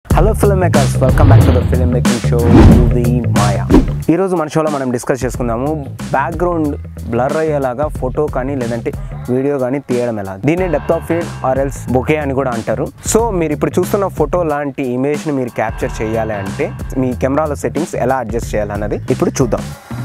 hello film makers welcome back to the film making show movie Maya ఈరోజు మన షోలో మనం డిస్కస్ చేసుకుందాము బ్యాక్గ్రౌండ్ బ్లర్ అయ్యేలాగా ఫోటో కానీ లేదంటే వీడియో కానీ తీయడం ఎలా దీన్ని depth of field or else bokeh అని కూడా అంటారు సో మీరు ఇప్పుడు చూస్తున్న ఫోటో లాంటి ఇమేజ్ని మీరు క్యాప్చర్ చేయాలి అంటే మీ కెమెరాలో సెట్టింగ్స్ ఎలా అడ్జస్ట్ చేయాలన్నది ఇప్పుడు చూద్దాం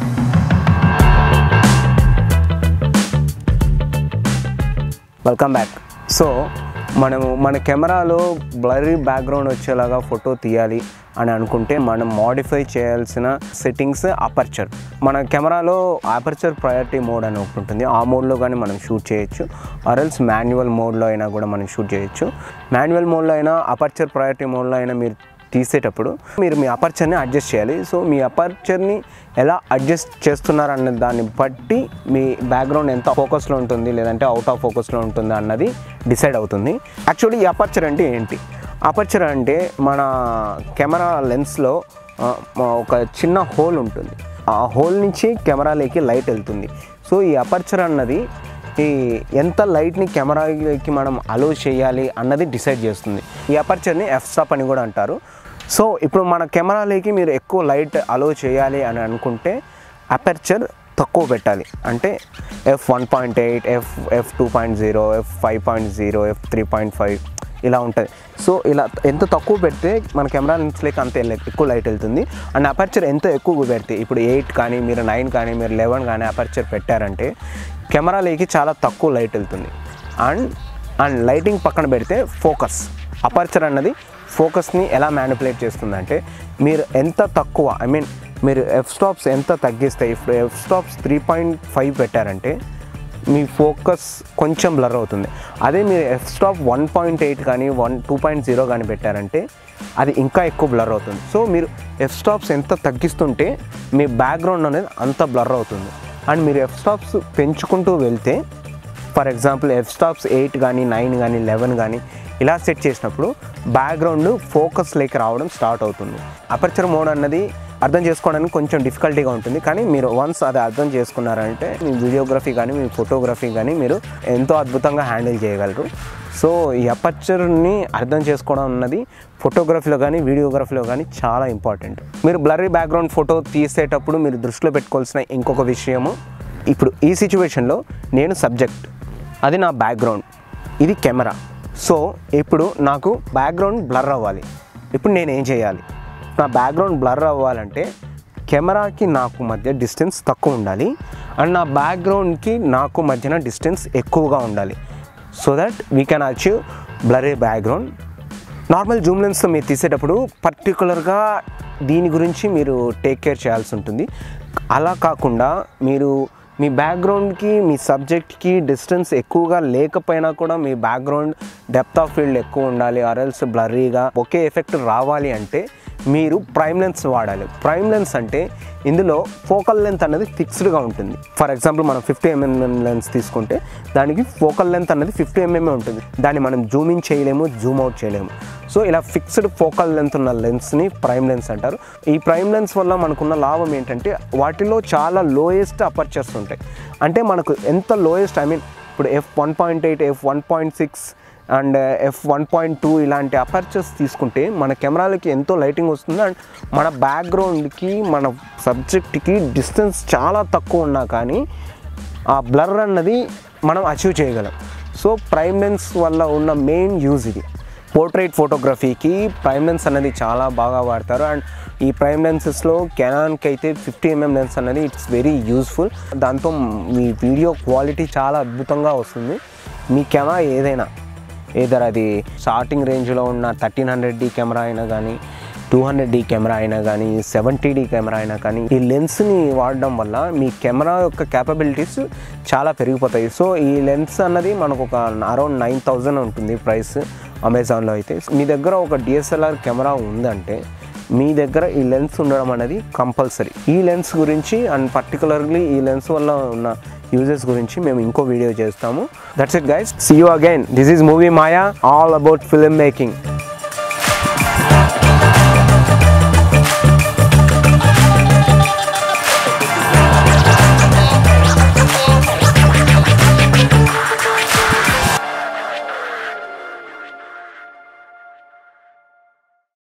వెల్కమ్ బ్యాక్ సో మనము మన కెమెరాలో బ్లరీ బ్యాక్గ్రౌండ్ వచ్చేలాగా ఫోటో తీయాలి అని అనుకుంటే మనం మాడిఫై చేయాల్సిన సెట్టింగ్స్ అపర్చర్ మన కెమెరాలో అపర్చర్ ప్రయారిటీ మోడ్ అని ఒకటి ఉంటుంది ఆ మోడ్లో కానీ మనం షూట్ చేయొచ్చు ఆర్ఎల్స్ మాన్యువల్ మోడ్లో అయినా కూడా మనం షూట్ చేయొచ్చు మాన్యువల్ మోడ్లో అయినా అపర్చర్ ప్రయారిటీ మోడ్లో అయినా మీరు తీసేటప్పుడు మీరు మీ అపర్చర్ని అడ్జస్ట్ చేయాలి సో మీ అపర్చర్ని ఎలా అడ్జస్ట్ చేస్తున్నారు అన్న దాన్ని బట్టి మీ బ్యాక్గ్రౌండ్ ఎంత ఫోకస్లో ఉంటుంది లేదంటే అవుట్ ఆఫ్ ఫోకస్లో ఉంటుంది అన్నది డిసైడ్ అవుతుంది యాక్చువల్లీ ఈ అపర్చర్ అంటే ఏంటి అపర్చర్ అంటే మన కెమెరా లెన్స్లో ఆ, ఒక చిన్న హోల్ ఉంటుంది ఆ హోల్ నుంచి కెమెరాలోకి లైట్ వెళ్తుంది సో ఈ అపర్చర్ అన్నది ఈ ఎంత లైట్ని కెమెరాకి మనం అలో చేయాలి అన్నది డిసైడ్ చేస్తుంది ఈ అపర్చర్ని ఎఫ్ స్టాప్ అని కూడా అంటారు సో ఇప్పుడు మన కెమెరాలోకి మీరు ఎక్కువ లైట్ అలో చేయాలి అని అనుకుంటే అపర్చర్ తక్కువ పెట్టాలి అంటే F one point eight F F two point zero F five point zero F three point five ఇలా ఉంటుంది సో ఇలా ఎంత తక్కువ పెడితే మన కెమెరా లెన్స్లోకి అంత వెళ్ళ- ఎక్కువ లైట్ వెళ్తుంది అండ్ అపర్చర్ ఎంత ఎక్కువ పెడితే ఇప్పుడు ఎయిట్ కానీ మీరు నైన్ కానీ మీరు లెవెన్ కానీ అపర్చర్ పెట్టారంటే కెమెరాలోకి చాలా తక్కువ లైట్ వెళ్తుంది అండ్ అండ్ లైటింగ్ పక్కన పెడితే ఫోకస్ అపర్చర్ అన్నది ఫోకస్ని ఎలా మ్యానిపులేట్ చేస్తుందంటే మీరు ఎంత తక్కువ ఐ మీన్ మీరు ఎఫ్ స్టాప్స్ ఎంత తగ్గిస్తే ఇప్పుడు F stops three point five పెట్టారంటే మీ ఫోకస్ కొంచెం బ్లర్ అవుతుంది అదే మీరు F stop one point eight కానీ వన్ టూ పాయింట్ జీరో కానీ పెట్టారంటే అది ఇంకా ఎక్కువ బ్లర్ అవుతుంది సో మీరు ఎఫ్ స్టాప్స్ ఎంత తగ్గిస్తుంటే మీ బ్యాక్గ్రౌండ్ అనేది అంత బ్లర్ అవుతుంది అండ్ మీరు ఎఫ్ స్టాప్స్ పెంచుకుంటూ వెళ్తే for example F stops eight కానీ నైన్ కానీ లెవెన్ కానీ ఇలా సెట్ చేసినప్పుడు బ్యాక్గ్రౌండ్ ఫోకస్లోకి రావడం స్టార్ట్ అవుతుంది అపర్చర్ మోడ్ అన్నది అర్థం చేసుకోవడానికి కొంచెం డిఫికల్టీగా ఉంటుంది కానీ మీరు వన్స్ అది అర్థం చేసుకున్నారంటే మీ వీడియోగ్రఫీ కానీ మీ ఫోటోగ్రఫీ కానీ మీరు ఎంతో అద్భుతంగా హ్యాండిల్ చేయగలరు సో ఈ అపర్చర్ని అర్థం చేసుకోవడం అన్నది ఫోటోగ్రఫీలో కానీ వీడియోగ్రఫీలో కానీ చాలా ఇంపార్టెంట్ మీరు బ్లరీ బ్యాక్గ్రౌండ్ ఫోటో తీసేటప్పుడు మీరు దృష్టిలో పెట్టుకోవాల్సిన ఇంకొక విషయము ఇప్పుడు ఈ సిచ్యువేషన్లో నేను సబ్జెక్ట్ అది నా బ్యాక్గ్రౌండ్ ఇది కెమెరా సో ఇప్పుడు నాకు బ్యాక్గ్రౌండ్ బ్లర్ అవ్వాలి ఇప్పుడు నేను ఏం చేయాలి నా బ్యాక్గ్రౌండ్ బ్లర్ అవ్వాలంటే కెమెరాకి నాకు మధ్య డిస్టెన్స్ తక్కువ ఉండాలి అండ్ నా బ్యాక్గ్రౌండ్కి నాకు మధ్యన డిస్టెన్స్ ఎక్కువగా ఉండాలి so that we can achieve blurry background normal zoom లెన్స్తో మీరు తీసేటప్పుడు పర్టికులర్గా దీని గురించి మీరు టేక్ కేర్ చేయాల్సి ఉంటుంది అలా కాకుండా మీరు మీ బ్యాక్గ్రౌండ్కి మీ సబ్జెక్ట్కి డిస్టెన్స్ ఎక్కువగా లేకపోయినా కూడా మీ బ్యాక్గ్రౌండ్ డెప్త్ ఆఫ్ ఫీల్డ్ ఎక్కువ ఉండాలి ఆర్ఎల్స్ బ్లర్రీగా ఒకే ఎఫెక్ట్ రావాలి అంటే మీరు ప్రైమ్ లెన్స్ వాడాలి ప్రైమ్ లెన్స్ అంటే ఇందులో ఫోకల్ లెంత్ అనేది ఫిక్స్డ్గా ఉంటుంది ఫర్ ఎగ్జాంపుల్ మనం ఫిఫ్టీ ఎంఎం లెన్స్ తీసుకుంటే దానికి ఫోకల్ లెంత్ అనేది ఫిఫ్టీ ఎంఎంఏ ఉంటుంది దాన్ని మనం జూమ్ ఇన్ చేయలేము జూమ్ అవుట్ చేయలేము సో ఇలా ఫిక్స్డ్ ఫోకల్ లెంత్ ఉన్న లెన్స్ని ప్రైమ్ లెన్స్ అంటారు ఈ ప్రైమ్ లెన్స్ వల్ల మనకున్న లాభం ఏంటంటే వాటిలో చాలా లోయెస్ట్ అపర్చర్స్ ఉంటాయి అంటే మనకు ఎంత లోయెస్ట్ ఐ మీన్ ఇప్పుడు F one point eight F one point six and F one point two ఇలాంటి అపర్చర్స్ తీసుకుంటే మన కెమెరాలకి ఎంతో లైటింగ్ వస్తుంది అండ్ మన బ్యాక్గ్రౌండ్కి మన సబ్జెక్ట్కి డిస్టెన్స్ చాలా తక్కువ ఉన్నా కానీ ఆ బ్లర్ అన్నది మనం అచీవ్ చేయగలం సో ప్రైమ్ లెన్స్ వల్ల ఉన్న మెయిన్ యూజ్ ఇది పోర్ట్రేట్ ఫోటోగ్రఫీకి ప్రైమ్ లెన్స్ అనేది చాలా బాగా వాడతారు అండ్ ఈ ప్రైమ్ లెన్సెస్లో కెనాన్కి అయితే ఫిఫ్టీ ఎంఎం లెన్స్ అనేది ఇట్స్ వెరీ యూస్ఫుల్ దాంతో మీ వీడియో క్వాలిటీ చాలా అద్భుతంగా వస్తుంది మీ కెమెరా ఏదైనా ఏదర్ అది స్టార్టింగ్ రేంజ్లో ఉన్న థర్టీన్ హండ్రెడ్ డి కెమెరా అయినా కానీ టూ హండ్రెడ్ డి కెమెరా అయినా కానీ సెవెంటీ డి కెమెరా అయినా కానీ ఈ లెన్స్ని వాడడం వల్ల మీ కెమెరా యొక్క క్యాపబిలిటీస్ చాలా పెరిగిపోతాయి సో ఈ లెన్స్ అన్నది మనకు ఒక అరౌండ్ నైన్ థౌజండ్ ఉంటుంది ప్రైస్ అమెజాన్లో అయితే మీ దగ్గర ఒక డిఎస్ఎల్ఆర్ కెమెరా ఉందంటే మీ దగ్గర ఈ లెన్స్ ఉండడం అనేది కంపల్సరీ ఈ లెన్స్ గురించి అండ్ పర్టికులర్లీ ఈ లెన్స్ వల్ల ఉన్న యూజెస్ గురించి మేము ఇంకో వీడియో చేస్తాము that's it guys see you again this is movie Maya all about film making